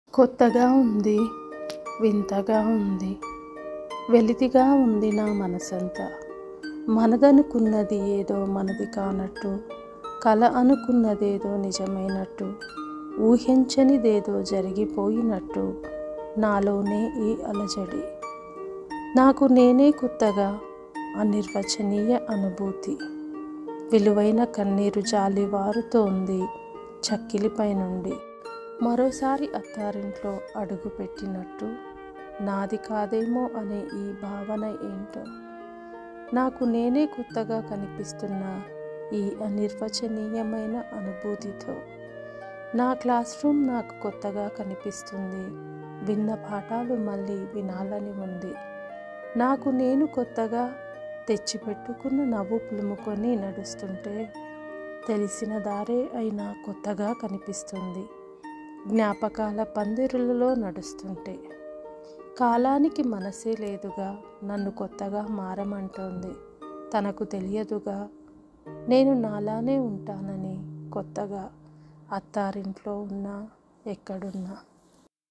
కొత్తగా ఉంది వింతగా ఉంది వెలితిగా ఉంది నా మనసంతా మనదనుకున్నది ఏదో మనది కానట్టు కల అనుకున్నదేదో నిజమైనట్టు ఊహించనిదేదో జరిగిపోయినట్టు నాలోనే ఈ అలజడి నాకు నేనే కొత్తగా అనిర్వచనీయ అనుభూతి విలువైన కన్నీరు జాలివారుతోంది చక్కిలిపై నుండి మరోసారి అత్తారింట్లో అడుగు పెట్టినట్టు నాది కాదేమో అనే ఈ భావన ఏంటో నాకు నేనే కొత్తగా కనిపిస్తున్న ఈ అనిర్వచనీయమైన అనుభూతితో నా క్లాస్ రూమ్ నాకు కొత్తగా కనిపిస్తుంది విన్న పాఠాలు మళ్ళీ వినాలని ఉంది నాకు నేను కొత్తగా తెచ్చిపెట్టుకున్న నవ్వు పులుముకొని నడుస్తుంటే తెలిసిన దారే అయినా కొత్తగా కనిపిస్తుంది జ్ఞాపకాల పందిరులలో నడుస్తుంటే కాలానికి మనసే లేదుగా నన్ను కొత్తగా మారమంటోంది తనకు తెలియదుగా నేను నాలానే ఉంటానని కొత్తగా అత్తారింట్లో ఉన్నా ఎక్కడున్నా